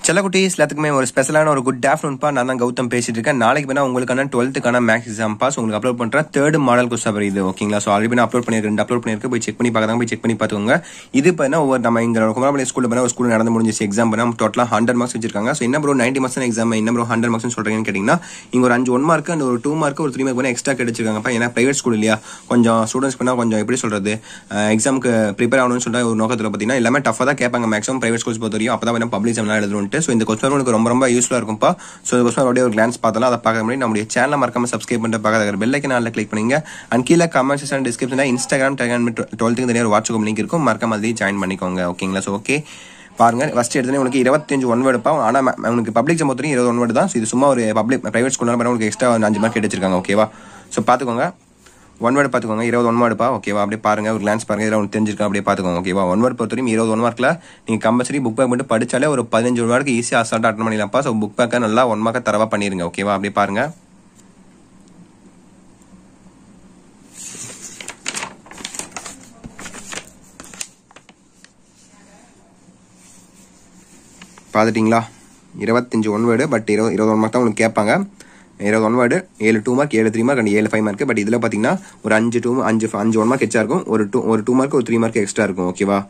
செல்லக்குட்டீஸ் எல்லாத்துக்குமே ஒரு ஸ்பெஷலான ஒரு குட் ஆஃப்டர்நூன்பா நான் தான் கௌதம் பேசிட்டு இருக்கேன் நாளைக்கு வேணா உங்களுக்கான டுவெல்த்துக்கான மேக்ஸ் எக்ஸாம் பாஸ் உங்களுக்கு அப்லோட் பண்றேன் தேர்ட் மாடல் கொஸ்ட் பேப்பர் இது ஓகேங்களா ஸோ ஆல்ரெடி நான் அப்லோட் பண்ணிருக்கேன் ரெண்டு அப்லோட் பண்ணிருக்கு போய் செக் பண்ணி பார்க்கலாம் போய் செக் பண்ணி பார்த்துக்கோங்க இது பண்ணா ஒவ்வொரு நம்ம இங்க குமாரபாளைய ஸ்கூல்ல பண்ண ஒரு ஸ்கூல் நடந்து முடிஞ்சிச்சு எக்ஸாம் பண்ணா டோட்டலா ஹண்ட்ரட் மார்க்ஸ் வச்சிருக்காங்க ஸோ என்ன ப்ரோ நைன்டி மார்க்ஸ் எக்ஸாம் என்ன ப்ரோ ஹண்ட்ரட் மார்க்ஸ் சொல்றீங்கன்னு கேட்டீங்கன்னா இங்க ஒரு அஞ்சு ஒன் மார்க் அண்ட் ஒரு டூ மார்க் ஒரு த்ரீ மார்க் பண்ணி எக்ஸ்ட்ரா கிடைச்சிருக்காங்கப்பா ஏன்னா பிரைவேட் ஸ்கூல் இல்லையா கொஞ்சம் ஸ்டூடெண்ட்ஸ் பண்ணா கொஞ்சம் எப்படி சொல்றது எக்ஸாமுக்கு ப்ரிப்பேர் ஆகணும்னு சொல்லிட்டு ஒரு நோக்கத்தில் பார்த்தீங்கன்னா எல்லாமே டஃபாக தான் கேட்பாங்க மேக்ஸிமம் பிரைவேட் ஸ்கூல்ஸ் பொறுத்த வரையும் அப்போ தான் பப்ளிக் எக்ஸாம்லாம் எழுதணும்ட்டு ஸோ இந்த கொஸ்டின் உங்களுக்கு ரொம்ப ரொம்ப யூஸ்ஃபுல்லாக இருக்கும்ப்பா ஸோ இந்த கொஸ்டின் அப்படியே ஒரு கிளான்ஸ் பார்த்தலாம் அதை பார்க்க முடியும் நம்மளுடைய சேனலை மறக்காம சப்ஸ்கிரைப் பண்ணிட்டு பார்க்காத பெல் ஐக்கன் நாளில் கிளிக் பண்ணுங்க அண்ட் கீழே கமெண்ட் செக்ஷன் டிஸ்கிரிப்ஷனில் இன்ஸ்டாகிராம் டெலிகிராம் டுவெல்த்துக்கு தனியாக ஒரு வாட்ஸ்அப் லிங்க் இருக்கும் மறக்காம அதையும் ஜாயின் பண்ணிக்கோங்க ஓகேங்களா ஸோ ஓகே பாருங்க ஃபர்ஸ்ட் எடுத்தோடனே உங்களுக்கு இருபத்தஞ்சு ஒன் வேர்டு இருப்பா ஆனால் உங்களுக்கு பப்ளிக் எக்ஸாம் பொறுத்தவரைக்கும் இருபது ஒன் வேர்டு தான் ஸோ இது சும்மா ஒரு பப்ளிக் பிரைவேட் ஸ்கூல்னால உங்களுக்கு எக்ஸ்ட்ரா அஞ்சு மார்க் எடுச்சிருக்காங்க ஓகேவா ஸோ பார்த்துக்கோங்க ஒன் வேர்டு பார்த்துக்கோங்க இருபது ஒன் வேர்டுப்பா ஓகேவா அப்படியே பாருங்க ஒரு கிளான்ஸ் பாருங்க இதில் உங்களுக்கு தெரிஞ்சிருக்கா அப்படியே பார்த்துக்கோங்க ஓகேவா ஒன் வேர்டு பொறுத்தவரைக்கும் இருபது ஒன் மார்க்கில் நீங்கள் கம்பல்சரி புக் பேக் மட்டும் படிச்சாலே ஒரு பதினஞ்சு ஒன் மார்க்கு ஈஸியாக அசால்ட் அட்டன் பண்ணிடலாம்ப்பா ஸோ புக் பேக்கை நல்லா ஒன் மார்க்கை தரவா பண்ணிருங்க ஓகேவா அப்படியே பாருங்க பார்த்துட்டிங்களா இருபத்தஞ்சு ஒன் வேர்டு பட் இருபது இருபது ஒன் மார்க் தான் உங்களுக்கு கேட்பாங்க இருபது ஒன் வேர்டு ஏழு டூ மார்க் ஏழு த்ரீ மார்க் அண்ட் ஏழு ஃபைவ் மார்க் பட் இதில் பார்த்தீங்கன்னா ஒரு அஞ்சு டூ அஞ்சு அஞ்சு ஒன் மார்க் எச்சா இருக்கும் ஒரு டூ ஒரு டூ மார்க் ஒரு த்ரீ மார்க் எக்ஸ்ட்ரா இருக்கும் ஓகேவா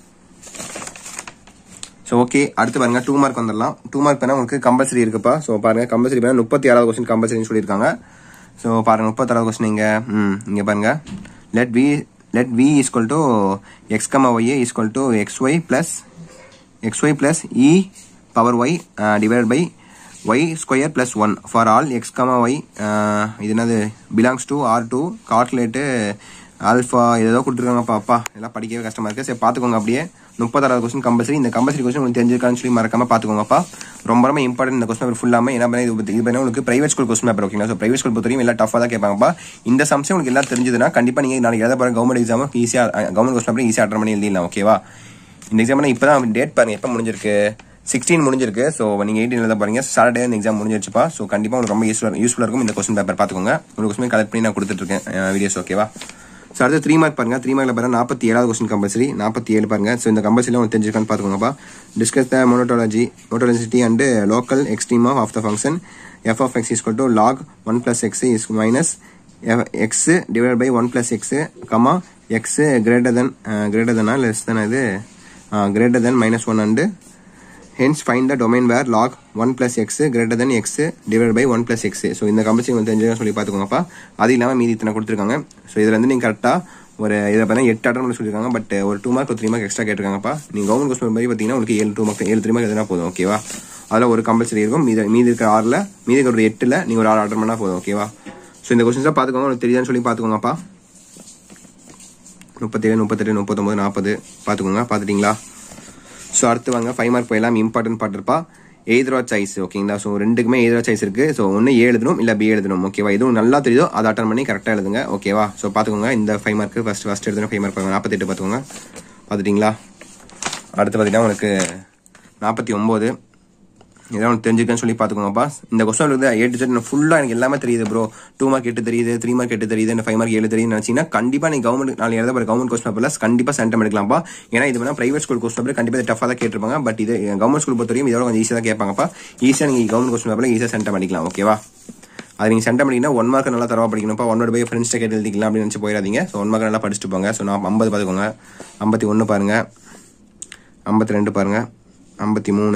ஸோ ஓகே அடுத்து பாருங்க டூ மார்க் வந்துடலாம் டூ மார்க் பண்ணால் உங்களுக்கு கம்பல்சரி இருக்குப்பா ஸோ பாருங்க கம்பல்சரி பண்ணால் முப்பத்தி ஆறாவது கொஸ்டின் கம்பல்சரின்னு சொல்லியிருக்காங்க ஸோ பாருங்க முப்பத்தாறாவது கொஸ்டின் இங்கே ம் இங்கே பாருங்க let we let we equal to x comma y equal to x y plus x y plus e power y divide by y square plus one for all x comma y இது என்னது belongs to R two calculate alpha ஏதோ கொடுத்துருக்காங்கப்பா அப்பா எல்லாம் படிக்கவே கஷ்டமா இருக்கு சரி பார்த்துக்கோங்க அப்படியே முப்பத்தாறாவது கொஸ்டின் கம்பல்சரி இந்த கம்பல்சரி கொஸ்டின் உங்களுக்கு தெரிஞ்சிருக்கான்னு சொல்லி மறக்காம பார்த்துக்கோங்கப்பா ரொம்ப ரொம்ப இம்பார்ட்டன்ட் இந்த கொஸ்டின் ஃபுல்லாமே என்ன பண்ண இது பத்தி- இது பண்ண உங்களுக்கு பிரைவேட் ஸ்கூல் கொஸ்டின் பேப்பர் ஓகேங்களா ஸோ பிரைவேட் ஸ்கூல் பொறுத்தவரைக்கும் எல்லாம் டஃபாக தான் கேட்பாங்கப்பா இந்த சம்சம் உங்களுக்கு எல்லாம் தெரிஞ்சதுன்னா கண்டிப்பாக நீங்கள் நாளைக்கு எழுத போகிற கவர்மெண்ட் எக்ஸாம் ஈஸியாக கவர்மெண்ட் கொஸ்டின் பேப்பர் ஈஸியாக அட்டன் பண்ணி எழுதிடலாம் ஓகேவா இந்த எக்ஸாம் இப்போ தான் டேட் பாருங்க எப்போ முடிஞ்சிருக்கு சிக்ஸ்டீன் முடிஞ்சிருக்கு ஸோ நீங்கள் எயிட்டீன் எழுத போறீங்க சாட்டர்டே இந்த எக்ஸாம் முடிஞ்சிருச்சுப்பா ஸோ கண்டிப்பாக உங்களுக்கு ரொம்ப யூஸ்ஃபுல்லாக யூஸ்ஃபுல்லாக இருக்கும் இந்த கொஸ்டின் பேப்பர் பார்த்துக்கோங்க ஒரு கொஸ்டின் கலெக்ட் பண்ணி நான் கொடுத்துட்ருக்கேன் வீடியோஸ் ஓகேவா ஸோ அடுத்து த்ரீ மார்க் பாருங்க த்ரீ மார்க்ல பாருங்க நாற்பத்தி ஏழாவது கொஸ்டின் கம்பல்சரி நாற்பத்தி ஏழு பாருங்க ஸோ இந்த கம்பல்சரியில் உங்களுக்கு தெரிஞ்சிருக்கான்னு பார்த்துக்கோங்கப்பா discuss the monotonicity monotonicity and local extreme of of the function f of x equal to log one plus x is minus x divide by one plus x comma x greater than greater தெனா less than இது greater than minus one and hence find the domain where log one plus x greater than x divide by one plus x so இந்த compulsory உங்களுக்கு தெரிஞ்சுக்க சொல்லி பார்த்துக்கோங்கப்பா அது இல்லாமல் மீதி இத்தனை கொடுத்துருக்காங்க ஸோ இதில் வந்து நீங்கள் கரெக்டாக ஒரு இதை பார்த்தா எட்டு அட்டன் பண்ண சொல்லியிருக்காங்க பட் ஒரு டூ மார்க் ஒரு த்ரீ மார்க் எக்ஸ்ட்ரா கேட்டிருக்காங்கப்பா நீங்கள் கவர்மெண்ட் கொஸ்டின் மாதிரி பார்த்தீங்கன்னா உங்களுக்கு ஏழு டூ மார்க் ஏழு த்ரீ மார்க் எதுனா போதும் ஓகேவா அதில் ஒரு கம்பல்சரி இருக்கும் மீதி மீதி இருக்கிற ஆறில் மீதி இருக்கிற ஒரு எட்டில் நீங்கள் ஒரு ஆறு அட்டன் பண்ணால் போதும் ஓகேவா ஸோ இந்த கொஸ்டின்ஸாக பார்த்துக்கோங்க உங்களுக்கு தெரியுதான்னு சொல்லி பார்த்துக்கோங்கப்பா முப்பத்தேழு முப்பத்தெட்டு முப்பத்தொம்பது நாற்பது பார்த்துக்கோங்க பார்த்துட்டிங்களா ஸோ அடுத்து வாங்க ஃபைவ் மார்க் போயெல்லாம் இம்பார்ட்டன்ட் பார்ட் இருப்பா எய்தரா சாய்ஸ் ஓகேங்களா ஸோ ரெண்டுக்குமே எய்தரா சாய்ஸ் இருக்கு ஸோ ஒன்று ஏ எழுதணும் இல்லை பி எழுதணும் ஓகேவா இதுவும் நல்லா தெரியுதோ அதை அட்டன் பண்ணி கரெக்டாக எழுதுங்க ஓகேவா ஸோ பார்த்துக்கோங்க இந்த ஃபைவ் மார்க் ஃபர்ஸ்ட் ஃபர்ஸ்ட் எழுதணும் ஃபைவ் மார்க் பாருங்க நாற்பத்தெட்டு பார்த்துக்கோங்க பார்த்துட்டிங்களா அடுத்து பார்த்தீங்கன்னா உங்களுக்கு நாற்பத்தி ஒம்பது இதெல்லாம் உங்களுக்கு தெரிஞ்சுக்கன்னு சொல்லி பார்த்துக்கோங்கப்பா இந்த கொஸ்டின் வந்து ஏ டு செட் ஃபுல்லாக எனக்கு எல்லாமே தெரியுது ப்ரோ டூ மார்க் எட்டு தெரியுது த்ரீ மார்க் எட்டு தெரியுது இந்த ஃபைவ் மார்க் ஏழு தெரியுதுன்னு நினச்சிங்கன்னா கண்டிப்பாக நீ கவர்மெண்ட் நாளைக்கு எழுத போகிற கவர்மெண்ட் கொஸ்டின் பேப்பர்ல கண்டிப்பாக சென்டம் எடுக்கலாம்ப்பா ஏன்னா இது வேணா பிரைவேட் ஸ்கூல் கொஸ்டின் பேப்பர் கண்டிப்பாக டஃபாக தான் கேட்டிருப்பாங்க பட் இது கவர்மெண்ட் ஸ்கூல் பொறுத்த வரைக்கும் இதோட கொஞ்சம் ஈஸியாக தான் கேட்பாங்கப்பா ஈஸியாக நீங்கள் கவர்மெண்ட் கொஸ்டின் பேப்பரில் ஈஸியாக சென்டம் பண்ணிக்கலாம் ஓகேவா அது நீங்கள் சென்டம் பண்ணிங்கன்னா ஒன் மார்க் நல்லா தரவா படிக்கணும்ப்பா ஒன்னோட போய் ஃப்ரெண்ட்ஸ்ட்டை கேட்டு எழுதிக்கலாம் அப்படின்னு நினச்சி போயிடாதீங்க ஸோ ஒன் மார்க் நல்லா படிச்சுட்டு போங்க ஸோ நான் ஐம்பது பார்த்துக்கோங்க ஐம்பத்தி ஒன்று பாருங்க ஐம்பத்தி ரெண்டு பாருங்க ஐம்பத்தி மூணு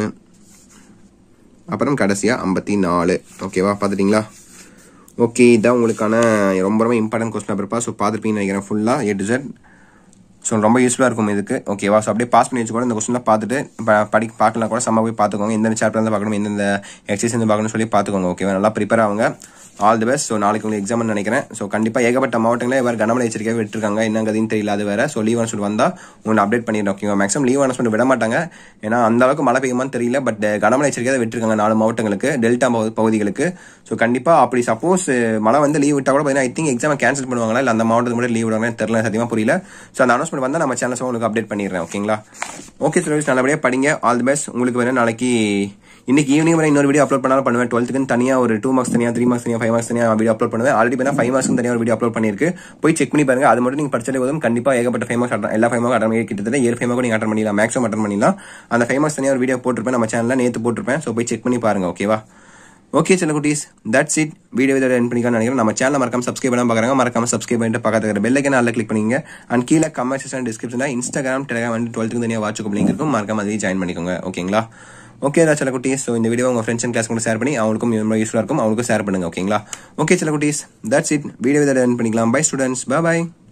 அப்புறம் கடைசியாக ஐம்பத்தி நாலு ஓகேவா பார்த்துட்டிங்களா ஓகே இதான் உங்களுக்கான ரொம்ப ரொம்ப இம்பார்ட்டன்ட் கொஸ்டின் பேப்பர்ப்பா ஸோ பார்த்துருப்பீங்கன்னு நினைக்கிறேன் ஃபுல்லாக ஏ டு ஜெட் ஸோ ரொம்ப யூஸ்ஃபுல்லாக இருக்கும் இதுக்கு ஓகேவா ஸோ அப்படியே பாஸ் பண்ணி வச்சுக்கூட இந்த கொஸ்டின்லாம் பார்த்துட்டு ப- படி பார்க்கலாம் கூட செம்ம போய் பார்த்துக்கோங்க எந்தெந்த சாப்டர் வந்து பார்க்கணும் எந்தெந்த எக்ஸசைஸ் வந்து பார்க்கணும்னு சொல்லி பார்த்துக்கோங்க ஓகேவா நல்லா ப்ரிப்பேர் ஆகுங்க ஆல் தி பெஸ்ட் ஸோ நாளைக்கு உங்களுக்கு எக்ஸாம்னு நினைக்கிறேன் ஸோ கண்டிப்பாக ஏகப்பட்ட மாவட்டங்களே வேறு கனமழை எச்சரிக்கையாக விட்டுருக்காங்க என்னங்கிறதையும் தெரியல அது வேற ஸோ லீவ் அனௌன்ஸ்மெண்ட் வந்தால் உங்களுக்கு அப்டேட் பண்ணிடுறோம் ஓகேவா மேக்ஸிமம் லீவ் அனௌன்ஸ்மெண்ட் விட மாட்டாங்க ஏன்னா அந்த அளவுக்கு மழை பெய்யுமான்னு தெரியல பட் கனமழை எச்சரிக்கையாக விட்டுருக்காங்க நாலு மாவட்டங்களுக்கு டெல்டா பகு- பகுதிகளுக்கு ஸோ கண்டிப்பாக அப்படி சப்போஸ் மழை வந்து லீவ் விட்டா கூட பார்த்தீங்கன்னா ஐ திங்க் எக்ஸாமை கேன்சல் பண்ணுவாங்களா இல்லை அந்த மாவட்டத்துக்கு மட்டும் லீவ் விடுவாங்கன்னு தெரியல சத்தியமாக புரியல ஸோ அந்த அனௌன்ஸ்மெண்ட் அனௌன்ஸ்மெண்ட் வந்தால் நம்ம சேனல்ஸ் உங்களுக்கு அப்டேட் பண்ணிடுறேன் ஓகேங்களா ஓகே ஸ்டூடெண்ட்ஸ் நல்லபடியாக படிங்க ஆல் தி பெஸ்ட் உங்களுக்கு வேணும் நாளைக்கு இன்னைக்கு ஈவினிங் வரை இன்னொரு வீடியோ அப்லோட் பண்ணாலும் பண்ணுவேன் டுவெல்த்துக்கு தனியாக ஒரு டூ மார்க்ஸ் தனியாக த்ரீ மார்க்ஸ் தனியாக ஃபைவ் மார்க்ஸ் தனியாக வீடியோ அப்லோட் பண்ணுவேன் ஆல்ரெடி பண்ணா ஃபைவ் மார்க்ஸ் தனியாக ஒரு வீடியோ அப்லோட் பண்ணிருக்கு போய் செக் பண்ணி பாருங்க அது மட்டும் நீங்கள் படிச்சாலே போதும் கண்டிப்பாக ஏகப்பட்ட ஃபைவ் மார்க்ஸ் எல்லா ஃபைவ் மார்க் அட்டன் பண்ணி கிட்டத்தட்ட ஏழு ஃபைவ் மார்க் நீங்கள் அட்டன் பண்ணிடலாம் மேக்ஸிமம் அட்டன் பண்ணிடலாம் அந்த ஃபைவ் மார்க்ஸ் தனியாக ஒரு வீடியோ போட்டிருப்பேன் நம்ம சேனலில் நேற்று போட்டிருப்பேன் ஸோ போய் செக் பண்ணி பாருங்க ஓகேவா ஓகே சில குட்டீஸ் தட்ஸ் இட் வீடியோ இதோட என் பண்ணிக்கலாம் நினைக்கிறேன் நம்ம சேனல் மறக்காம சப்ஸ்கிரைப் பண்ணாம பார்க்குறாங்க மறக்காம சப்ஸ்கிரைப் பண்ணிட்டு பக்கத்துல இருக்கிற பெல் ஐக்கன் கிளிக் பண்ணிங்க அண்ட் கீழே கமெண்ட் செக்ஷன் டிஸ்கிரிப்ஷனில் இன்ஸ்டாகிராம் டெலிகிராம் வந்து டுவெல்த்துக்கு தனியாக வாட்ஸ்அப் லிங்க் இருக்கும் மறக்காம அதையும் ஜாயின் பண்ணிக்கோங்க ஓகேங்களா ஓகே தான் சில குட்டீஸ் ஸோ இந்த வீடியோ உங்க ஃப்ரெண்ட்ஸ் அண்ட் கிளாஸ் கூட ஷேர் பண்ணி அவங்களுக்கும் யூஸ்ஃபுல்லாக இருக்கும் அவங்களுக்கும் ஷேர் பண்ணுங்க ஓகேங்களா ஓகே சில குட்டீஸ் தட்ஸ் இட் வீடியோ இதோட என் பண்ணிக்கலாம் பை ஸ்டூடெண்ட்ஸ் பை